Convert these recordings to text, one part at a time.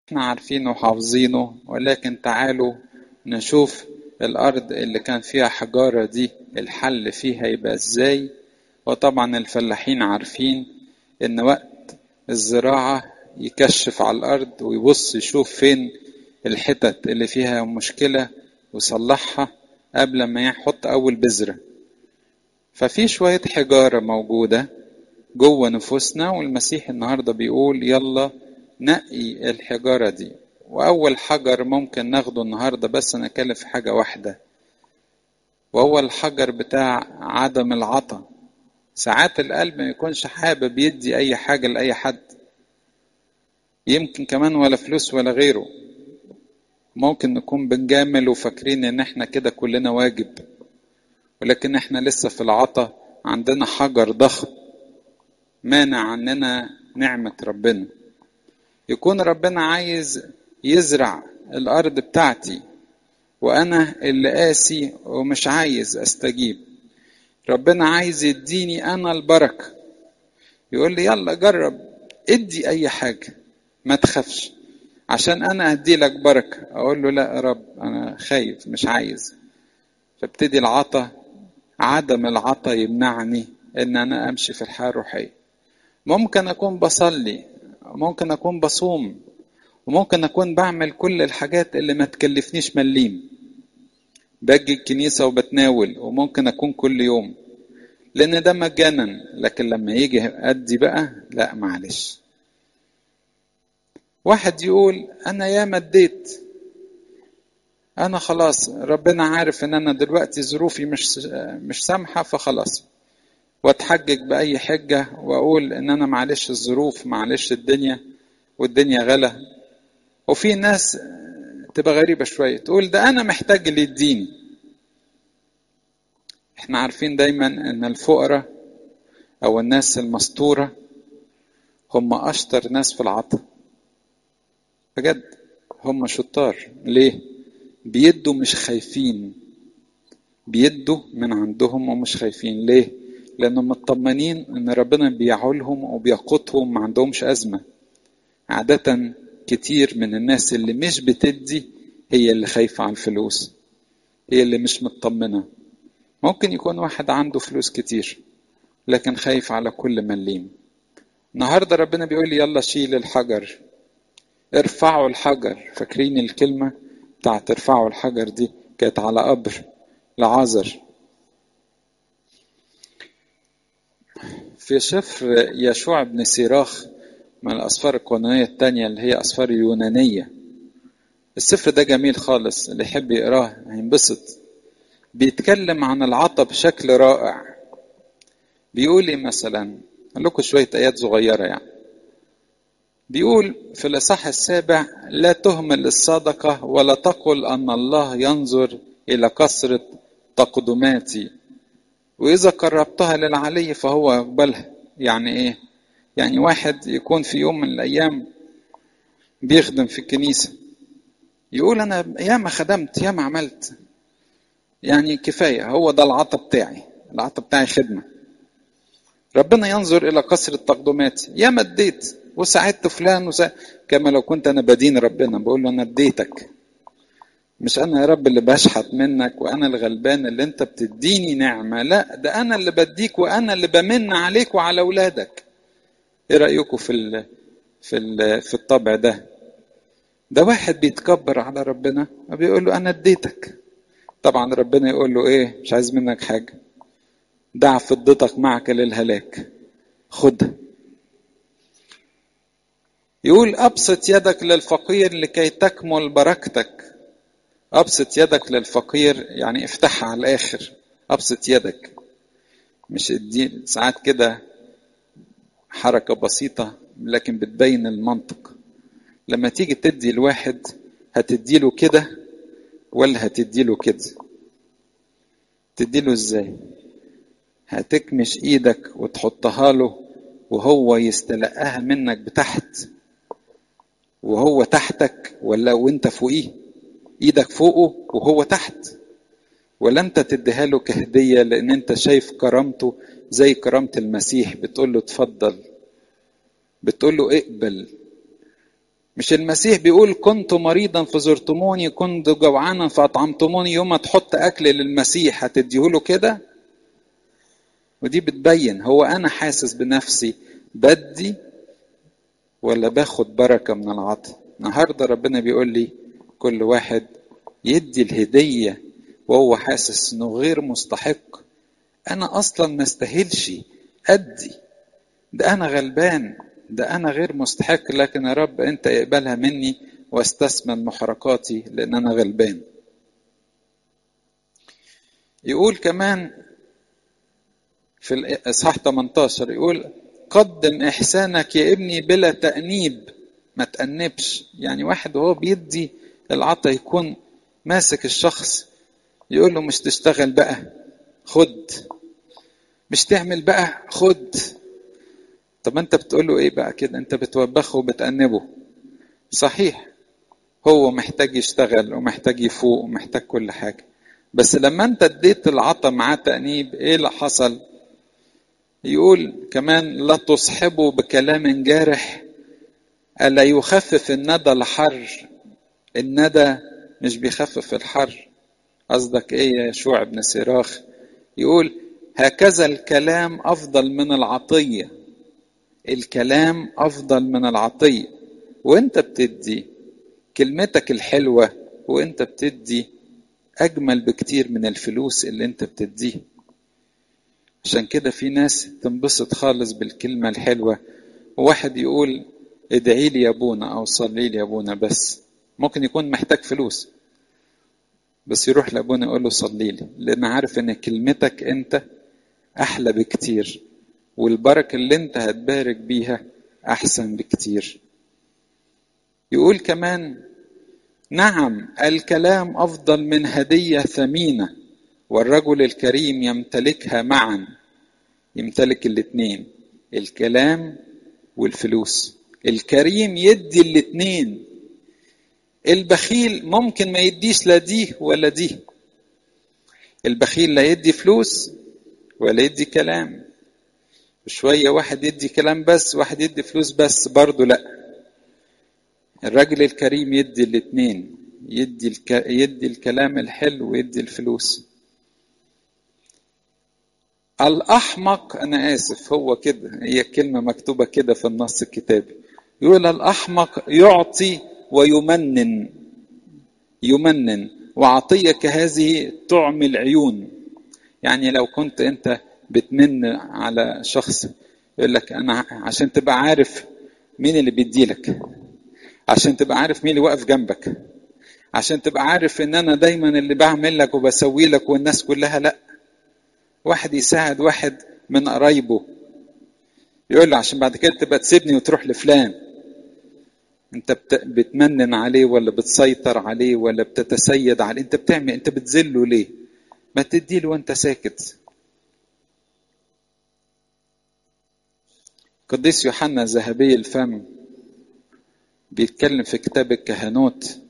احنا عارفينه وحافظينه ولكن تعالوا نشوف الأرض اللي كان فيها حجارة دي الحل فيها يبقى ازاي وطبعا الفلاحين عارفين ان وقت الزراعة يكشف على الأرض ويبص يشوف فين الحتت اللي فيها مشكلة ويصلحها قبل ما يحط أول بذرة ففي شوية حجارة موجودة جوه نفوسنا والمسيح النهاردة بيقول يلا نقي الحجارة دي وأول حجر ممكن ناخده النهاردة بس نتكلم في حاجة واحدة وهو الحجر بتاع عدم العطا ساعات القلب ما يكونش حابب يدي أي حاجة لأي حد يمكن كمان ولا فلوس ولا غيره ممكن نكون بنجامل وفاكرين ان احنا كده كلنا واجب ولكن احنا لسه في العطا عندنا حجر ضخم مانع عننا نعمة ربنا يكون ربنا عايز يزرع الأرض بتاعتي وأنا اللي قاسي ومش عايز أستجيب ربنا عايز يديني أنا البركة يقول لي يلا جرب ادي أي حاجة ما تخافش عشان أنا أدي لك بركة أقول له لا يا رب أنا خايف مش عايز فابتدي العطا عدم العطا يمنعني إن أنا أمشي في الحياة الروحية ممكن أكون بصلي ممكن أكون بصوم وممكن أكون بعمل كل الحاجات اللي ما تكلفنيش مليم باجي الكنيسة وبتناول وممكن أكون كل يوم لأن ده مجانا لكن لما يجي أدي بقى لا معلش واحد يقول أنا ياما اديت أنا خلاص ربنا عارف إن أنا دلوقتي ظروفي مش مش سامحة فخلاص واتحجج بأي حجة وأقول إن أنا معلش الظروف معلش الدنيا والدنيا غلا وفي ناس تبقى غريبة شوية تقول ده أنا محتاج اللي يديني احنا عارفين دايما ان الفقراء او الناس المستورة هم اشطر ناس في العطاء بجد هم شطار ليه بيدوا مش خايفين بيدوا من عندهم ومش خايفين ليه لانهم مطمنين ان ربنا بيعولهم وبيقوتهم ما عندهمش ازمه عاده كتير من الناس اللي مش بتدي هي اللي خايفه على الفلوس هي اللي مش مطمنه ممكن يكون واحد عنده فلوس كتير لكن خايف على كل مليم النهارده ربنا بيقول لي يلا شيل الحجر ارفعوا الحجر فاكرين الكلمه بتاعت ارفعوا الحجر دي كانت على قبر لعازر في سفر يشوع بن سيراخ من الأسفار القانونية التانية اللي هي أسفار اليونانية السفر ده جميل خالص اللي يحب يقراه هينبسط بيتكلم عن العطا بشكل رائع بيقول لي مثلا أقول لكم شوية آيات صغيرة يعني بيقول في الإصحاح السابع لا تهمل الصدقة ولا تقل أن الله ينظر إلى كثرة تقدماتي وإذا قربتها للعلي فهو يقبلها يعني إيه؟ يعني واحد يكون في يوم من الأيام بيخدم في الكنيسة يقول أنا ياما خدمت ياما عملت يعني كفاية هو ده العطا بتاعي العطا بتاعي خدمة ربنا ينظر إلى كثرة تقدماتي ياما اديت وساعدت فلان وسا... كما لو كنت أنا بدين ربنا بقول له أنا اديتك مش انا يا رب اللي بشحت منك وانا الغلبان اللي انت بتديني نعمه لا ده انا اللي بديك وانا اللي بمن عليك وعلى اولادك ايه رايكم في ال في ال في الطبع ده ده واحد بيتكبر على ربنا وبيقول له انا اديتك طبعا ربنا يقول له ايه مش عايز منك حاجه دع فضتك معك للهلاك خدها يقول ابسط يدك للفقير لكي تكمل بركتك ابسط يدك للفقير يعني افتحها على الاخر ابسط يدك مش الدين ساعات كده حركة بسيطة لكن بتبين المنطق لما تيجي تدي الواحد هتديله كده ولا هتديله كده تديله ازاي هتكمش ايدك وتحطها له وهو يستلقاها منك بتحت وهو تحتك ولا وانت فوقيه ايدك فوقه وهو تحت ولا انت تديها له كهديه لان انت شايف كرامته زي كرامه المسيح بتقول له اتفضل بتقول له اقبل مش المسيح بيقول كنت مريضا فزرتموني كنت جوعانا فأطعمتموني يوم ما تحط أكل للمسيح هتديهوله كده ودي بتبين هو أنا حاسس بنفسي بدي ولا باخد بركة من العطاء النهاردة ربنا بيقول لي كل واحد يدي الهدية وهو حاسس انه غير مستحق انا اصلا ما استاهلش ادي ده انا غلبان ده انا غير مستحق لكن يا رب انت اقبلها مني واستثمن محرقاتي لان انا غلبان يقول كمان في الاصحاح 18 يقول قدم احسانك يا ابني بلا تانيب ما تأنبش يعني واحد وهو بيدي العطا يكون ماسك الشخص يقول له مش تشتغل بقى خد مش تعمل بقى خد طب انت بتقول له ايه بقى كده انت بتوبخه وبتأنبه صحيح هو محتاج يشتغل ومحتاج يفوق ومحتاج كل حاجة بس لما انت اديت العطا معاه تأنيب ايه اللي حصل يقول كمان لا تصحبه بكلام جارح ألا يخفف الندى الحر الندى مش بيخفف الحر قصدك ايه يا يشوع بن سراخ يقول هكذا الكلام افضل من العطيه الكلام افضل من العطيه وانت بتدي كلمتك الحلوه وانت بتدي اجمل بكتير من الفلوس اللي انت بتديها عشان كده في ناس تنبسط خالص بالكلمه الحلوه وواحد يقول ادعي لي يا ابونا او صلي لي يا ابونا بس ممكن يكون محتاج فلوس بس يروح لابونا يقول له صلي لي لان عارف ان كلمتك انت احلى بكتير والبركه اللي انت هتبارك بيها احسن بكتير يقول كمان نعم الكلام افضل من هديه ثمينه والرجل الكريم يمتلكها معا يمتلك الاثنين الكلام والفلوس الكريم يدي الاثنين البخيل ممكن ما يديش لا دي ولا دي البخيل لا يدي فلوس ولا يدي كلام شوية واحد يدي كلام بس واحد يدي فلوس بس برضه لا الراجل الكريم يدي الاثنين يدي الك... يدي الكلام الحلو ويدي الفلوس الأحمق أنا آسف هو كده هي كلمة مكتوبة كده في النص الكتابي يقول الأحمق يعطي ويمنن يمنن وعطية كهذه تعمي العيون يعني لو كنت أنت بتمن على شخص يقول لك أنا عشان تبقى عارف مين اللي بيديلك عشان تبقى عارف مين اللي واقف جنبك عشان تبقى عارف ان انا دايما اللي بعمل لك وبسوي لك والناس كلها لا واحد يساعد واحد من قرايبه يقول له عشان بعد كده تبقى تسيبني وتروح لفلان انت بتمنن عليه ولا بتسيطر عليه ولا بتتسيد عليه انت بتعمل انت بتذله ليه ما تدي له وانت ساكت قديس يوحنا ذهبي الفم بيتكلم في كتاب الكهنوت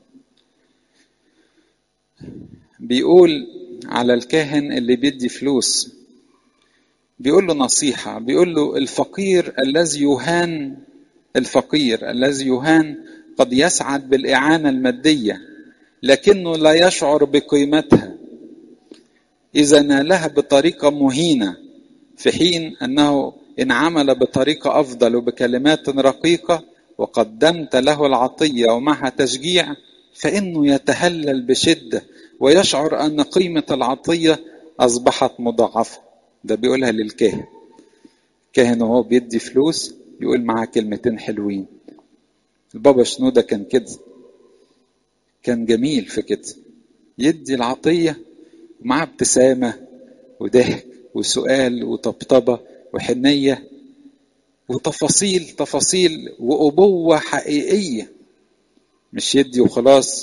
بيقول على الكاهن اللي بيدي فلوس بيقول له نصيحة بيقول له الفقير الذي يهان الفقير الذي يهان قد يسعد بالإعانة المادية لكنه لا يشعر بقيمتها إذا نالها بطريقة مهينة في حين أنه إن عمل بطريقة أفضل وبكلمات رقيقة وقدمت له العطية ومعها تشجيع فإنه يتهلل بشدة ويشعر أن قيمة العطية أصبحت مضاعفة ده بيقولها للكاهن الكاهن وهو بيدي فلوس يقول معاه كلمتين حلوين البابا شنودة كان كده كان جميل في كده يدي العطية ومعاه ابتسامة وضحك وسؤال وطبطبة وحنية وتفاصيل تفاصيل وأبوة حقيقية مش يدي وخلاص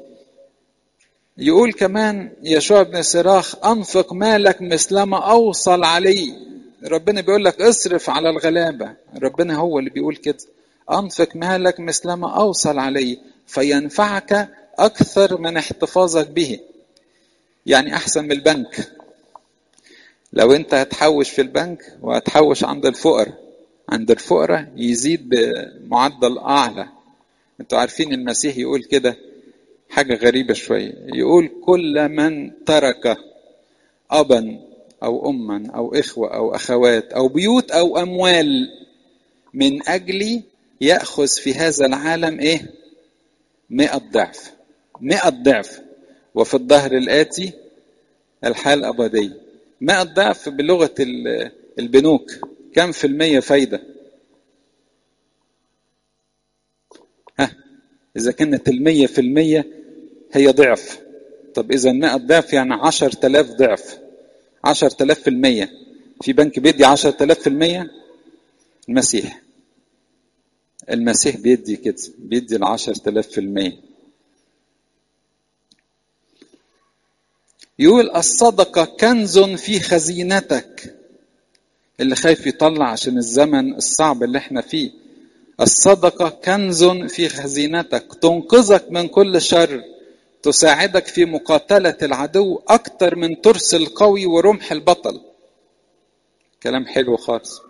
يقول كمان يشوع بن سراخ أنفق مالك مثلما أوصل عليه ربنا بيقول لك اصرف على الغلابة ربنا هو اللي بيقول كده أنفق مالك مثلما أوصل عليه فينفعك أكثر من احتفاظك به يعني أحسن من البنك لو أنت هتحوش في البنك وهتحوش عند الفقراء عند الفقراء يزيد بمعدل أعلى انتوا عارفين المسيح يقول كده حاجة غريبة شوية يقول كل من ترك أبا أو أما أو إخوة أو أخوات أو بيوت أو أموال من أجلي يأخذ في هذا العالم إيه؟ مئة ضعف مئة ضعف وفي الظهر الآتي الحياة الأبدية مئة ضعف بلغة البنوك كم في المية فايدة ها إذا كانت المية في المية هي ضعف طب إذا مئة ضعف يعني عشر تلاف ضعف عشر تلاف في المية في بنك بيدي عشر تلاف في المية المسيح المسيح بيدي كده بيدي العشر تلاف في المية يقول الصدقة كنز في خزينتك اللي خايف يطلع عشان الزمن الصعب اللي احنا فيه الصدقة كنز في خزينتك تنقذك من كل شر تساعدك في مقاتلة العدو أكتر من ترس القوي ورمح البطل كلام حلو خالص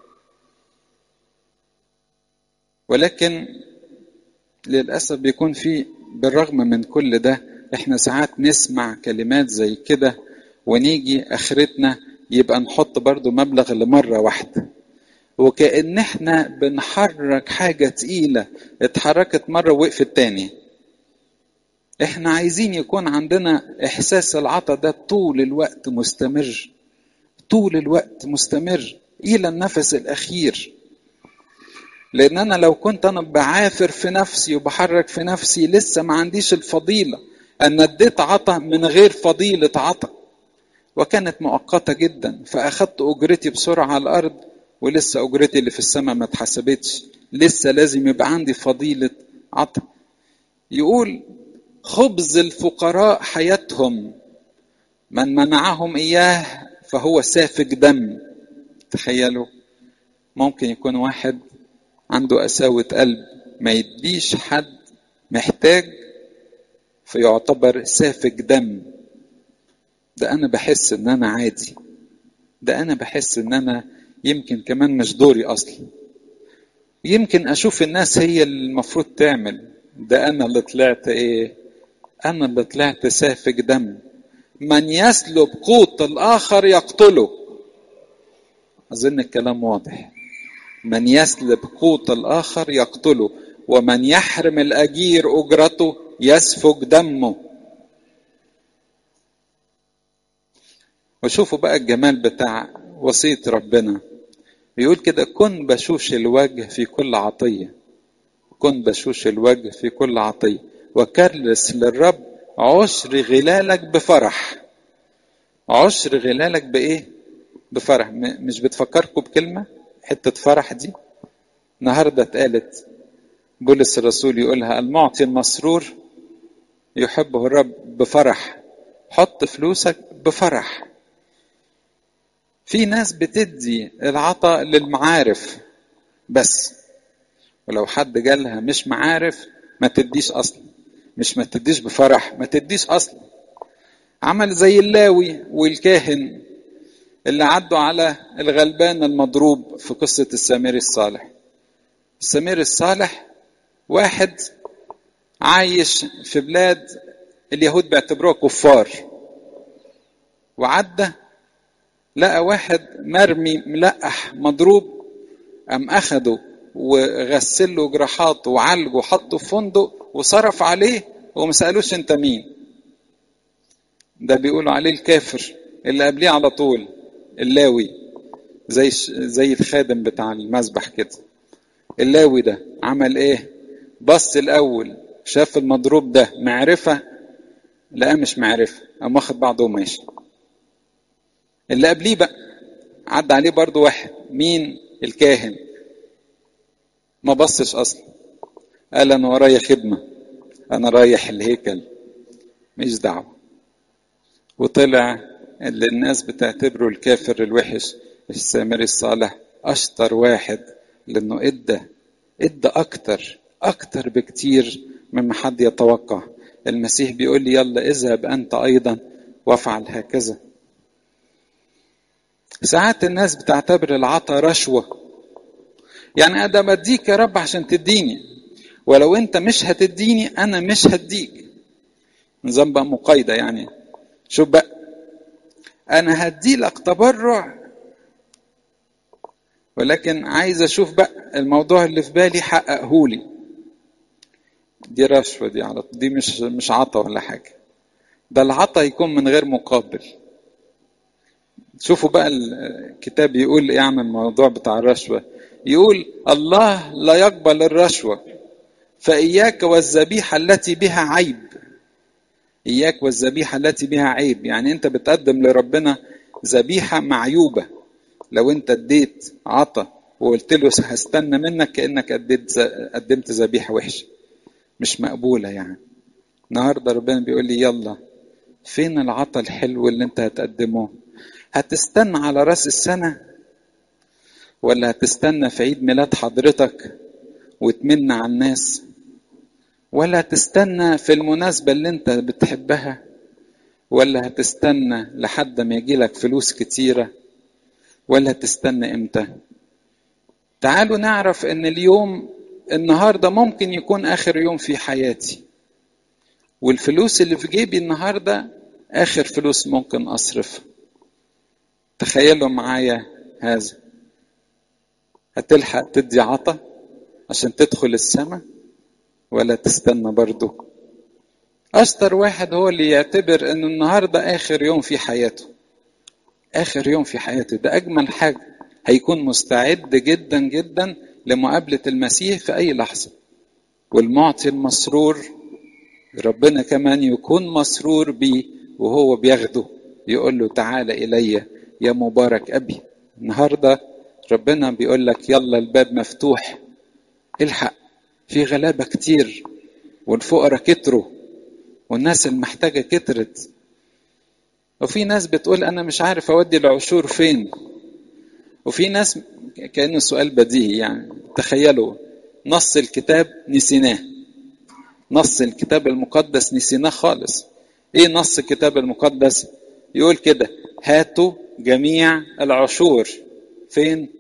ولكن للأسف بيكون في بالرغم من كل ده احنا ساعات نسمع كلمات زي كده ونيجي اخرتنا يبقى نحط برضو مبلغ لمرة واحدة وكأن احنا بنحرك حاجة تقيلة اتحركت مرة وقفت تاني احنا عايزين يكون عندنا احساس العطا ده طول الوقت مستمر طول الوقت مستمر الى النفس الاخير لان انا لو كنت انا بعافر في نفسي وبحرك في نفسي لسه ما عنديش الفضيله ان اديت عطا من غير فضيله عطا وكانت مؤقته جدا فاخدت اجرتي بسرعه على الارض ولسه اجرتي اللي في السماء ما اتحسبتش لسه لازم يبقى عندي فضيله عطا يقول خبز الفقراء حياتهم من منعهم اياه فهو سافك دم تخيلوا ممكن يكون واحد عنده قساوة قلب ما يديش حد محتاج فيعتبر سافك دم ده أنا بحس إن أنا عادي ده أنا بحس إن أنا يمكن كمان مش دوري أصلا يمكن أشوف الناس هي اللي المفروض تعمل ده أنا اللي طلعت إيه أنا اللي طلعت سافك دم من يسلب قوت الآخر يقتله أظن الكلام واضح من يسلب قوت الآخر يقتله ومن يحرم الأجير أجرته يسفك دمه وشوفوا بقى الجمال بتاع وصية ربنا بيقول كده كن بشوش الوجه في كل عطية كن بشوش الوجه في كل عطية وكرس للرب عشر غلالك بفرح عشر غلالك بإيه؟ بفرح مش بتفكركم بكلمة حتة فرح دي النهاردة اتقالت بولس الرسول يقولها المعطي المسرور يحبه الرب بفرح حط فلوسك بفرح في ناس بتدي العطاء للمعارف بس ولو حد جالها مش معارف ما تديش اصلا مش ما تديش بفرح ما تديش اصلا عمل زي اللاوي والكاهن اللي عدوا على الغلبان المضروب في قصة السامري الصالح السامري الصالح واحد عايش في بلاد اليهود بيعتبروها كفار وعدى لقى واحد مرمي ملقح مضروب قام اخده وغسل له جراحاته وعالجه وحطه في فندق وصرف عليه وما سالوش انت مين ده بيقولوا عليه الكافر اللي قبليه على طول اللاوي زي زي الخادم بتاع المذبح كده اللاوي ده عمل ايه بص الاول شاف المضروب ده معرفه لا مش معرفه قام واخد بعضه وماشي اللي قبليه بقى عدى عليه برضو واحد مين الكاهن ما بصش اصلا قال انا ورايا خدمه انا رايح الهيكل مش دعوه وطلع اللي الناس بتعتبره الكافر الوحش السامري الصالح اشطر واحد لانه ادى ادى اكتر اكتر بكتير مما حد يتوقع المسيح بيقول لي يلا اذهب انت ايضا وافعل هكذا ساعات الناس بتعتبر العطا رشوة يعني أنا بديك يا رب عشان تديني ولو انت مش هتديني انا مش هديك نظام بقى مقايضة يعني شوف بقى انا هدي لك تبرع ولكن عايز اشوف بقى الموضوع اللي في بالي حققه لي دي رشوه دي على دي مش مش عطا ولا حاجه ده العطا يكون من غير مقابل شوفوا بقى الكتاب يقول ايه عن الموضوع بتاع الرشوه يقول الله لا يقبل الرشوه فاياك والذبيحه التي بها عيب اياك والذبيحه التي بها عيب يعني انت بتقدم لربنا ذبيحه معيوبه لو انت اديت عطا وقلت له هستنى منك كانك اديت قدمت ذبيحه وحشه مش مقبوله يعني النهارده ربنا بيقول لي يلا فين العطا الحلو اللي انت هتقدمه هتستنى على راس السنه ولا هتستنى في عيد ميلاد حضرتك وتمن على الناس ولا هتستنى في المناسبة اللي انت بتحبها ولا هتستنى لحد ما يجيلك فلوس كتيرة ولا هتستنى امتى تعالوا نعرف ان اليوم النهاردة ممكن يكون اخر يوم في حياتي والفلوس اللي في جيبي النهاردة اخر فلوس ممكن اصرفها تخيلوا معايا هذا هتلحق تدي عطا عشان تدخل السماء ولا تستنى برضه اشطر واحد هو اللي يعتبر ان النهارده اخر يوم في حياته اخر يوم في حياته ده اجمل حاجه هيكون مستعد جدا جدا لمقابله المسيح في اي لحظه والمعطي المسرور ربنا كمان يكون مسرور بيه وهو بياخده يقول له تعالى الي يا مبارك ابي النهارده ربنا بيقول لك يلا الباب مفتوح الحق في غلابة كتير والفقراء كتروا والناس المحتاجة كترت وفي ناس بتقول أنا مش عارف أودي العشور فين وفي ناس كأنه سؤال بديهي يعني تخيلوا نص الكتاب نسيناه نص الكتاب المقدس نسيناه خالص ايه نص الكتاب المقدس يقول كده هاتوا جميع العشور فين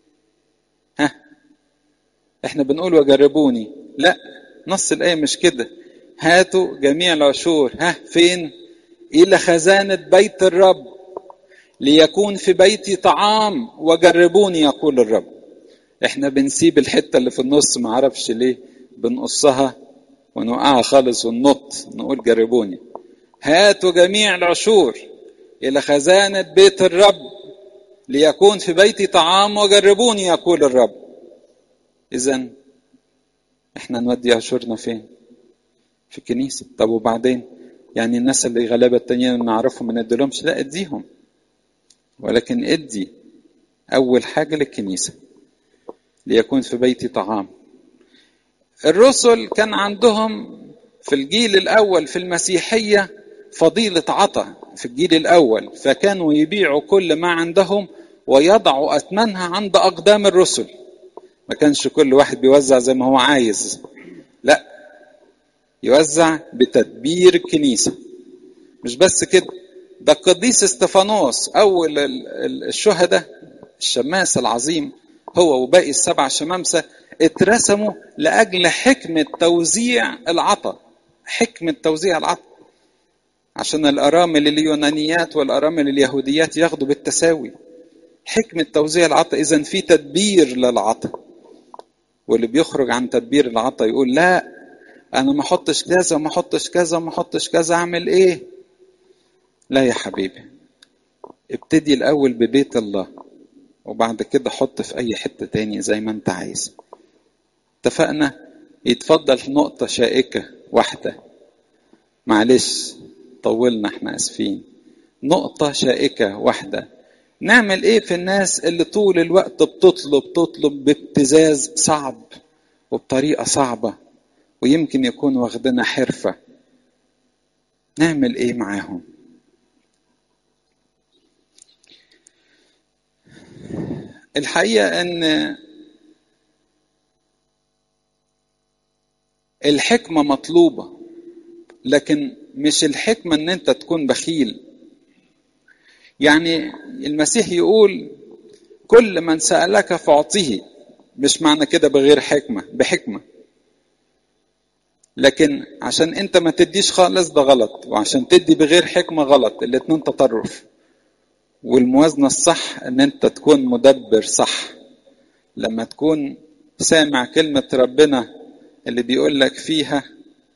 ها احنا بنقول وجربوني لا نص الآية مش كده هاتوا جميع العشور ها فين إلى خزانة بيت الرب ليكون في بيتي طعام وجربوني يقول الرب احنا بنسيب الحتة اللي في النص ما اعرفش ليه بنقصها ونوقعها خالص وننط نقول جربوني هاتوا جميع العشور إلى خزانة بيت الرب ليكون في بيتي طعام وجربوني يقول الرب إذا إحنا نودي عشورنا فين؟ في الكنيسة، طب وبعدين؟ يعني الناس اللي غلابة التانيين نعرفهم ما نديلهمش، لا اديهم. ولكن ادي أول حاجة للكنيسة ليكون في بيتي طعام. الرسل كان عندهم في الجيل الأول في المسيحية فضيلة عطا في الجيل الأول فكانوا يبيعوا كل ما عندهم ويضعوا أثمنها عند أقدام الرسل. ما كانش كل واحد بيوزع زي ما هو عايز لا يوزع بتدبير الكنيسة مش بس كده ده القديس استفانوس أول الشهداء الشماس العظيم هو وباقي السبع شمامسة اترسموا لأجل حكمة توزيع العطا حكمة توزيع العطا عشان الأرامل اليونانيات والأرامل اليهوديات ياخدوا بالتساوي حكمة توزيع العطا إذا في تدبير للعطا واللي بيخرج عن تدبير العطا يقول لا أنا ما أحطش كذا ما أحطش كذا ما أحطش كذا أعمل إيه؟ لا يا حبيبي ابتدي الأول ببيت الله وبعد كده حط في أي حتة تاني زي ما أنت عايز اتفقنا يتفضل نقطة شائكة واحدة معلش طولنا احنا اسفين نقطة شائكة واحدة نعمل ايه في الناس اللي طول الوقت بتطلب تطلب بابتزاز صعب وبطريقة صعبة ويمكن يكون واخدنا حرفة نعمل ايه معاهم الحقيقة ان الحكمة مطلوبة لكن مش الحكمة ان انت تكون بخيل يعني المسيح يقول كل من سألك فاعطيه مش معنى كده بغير حكمة بحكمة لكن عشان انت ما تديش خالص ده غلط وعشان تدي بغير حكمة غلط الاتنين تطرف والموازنة الصح ان انت تكون مدبر صح لما تكون سامع كلمة ربنا اللي بيقول لك فيها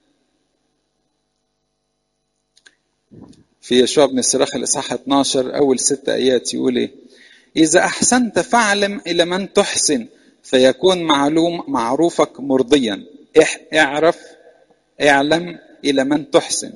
في يشوع بن الصراخ الإصحاح 12 أول ست آيات يقول إيه؟ إذا أحسنت فاعلم إلى من تحسن فيكون معلوم معروفك مرضيا اعرف اعلم إلى من تحسن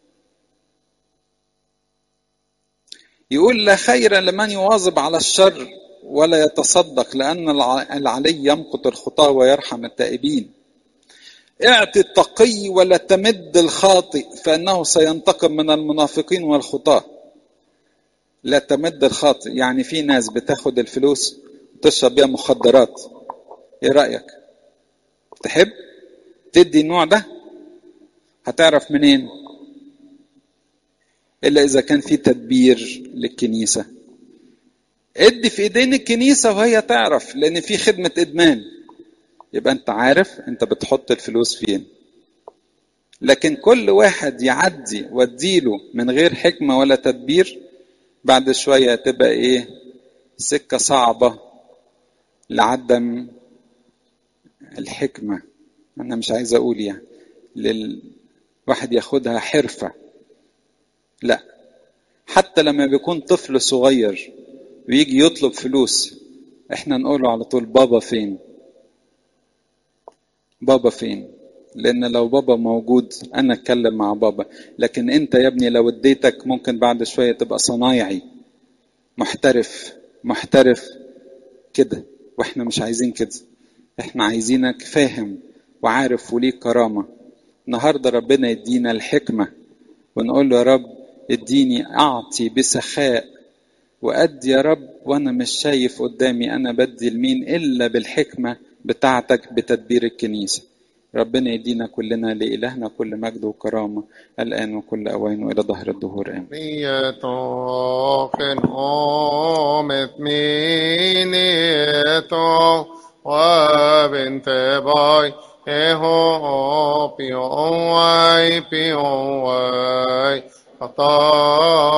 يقول لا خير لمن يواظب على الشر ولا يتصدق لأن العلي يمقت الخطاة ويرحم التائبين اعط التقي ولا تمد الخاطئ فانه سينتقم من المنافقين والخطاه لا تمد الخاطئ يعني في ناس بتاخد الفلوس وتشرب بيها مخدرات ايه رايك تحب تدي النوع ده هتعرف منين الا اذا كان في تدبير للكنيسه ادي في ايدين الكنيسه وهي تعرف لان في خدمه ادمان يبقى انت عارف انت بتحط الفلوس فين لكن كل واحد يعدي واديله من غير حكمه ولا تدبير بعد شويه تبقى ايه سكه صعبه لعدم الحكمه انا مش عايز اقول يعني للواحد ياخدها حرفه لا حتى لما بيكون طفل صغير ويجي يطلب فلوس احنا نقوله على طول بابا فين بابا فين لان لو بابا موجود انا اتكلم مع بابا لكن انت يا ابني لو اديتك ممكن بعد شويه تبقى صنايعي محترف محترف كده واحنا مش عايزين كده احنا عايزينك فاهم وعارف وليك كرامه النهارده ربنا يدينا الحكمه ونقول له يا رب اديني اعطي بسخاء وادي يا رب وانا مش شايف قدامي انا بدي لمين الا بالحكمه بتاعتك بتدبير الكنيسة ربنا يدينا كلنا لإلهنا كل مجد وكرامة الآن وكل أوان وإلى ظهر الدهور آمين Mieton omet minieto وبنت باي اهو بيوم واي بيوم واي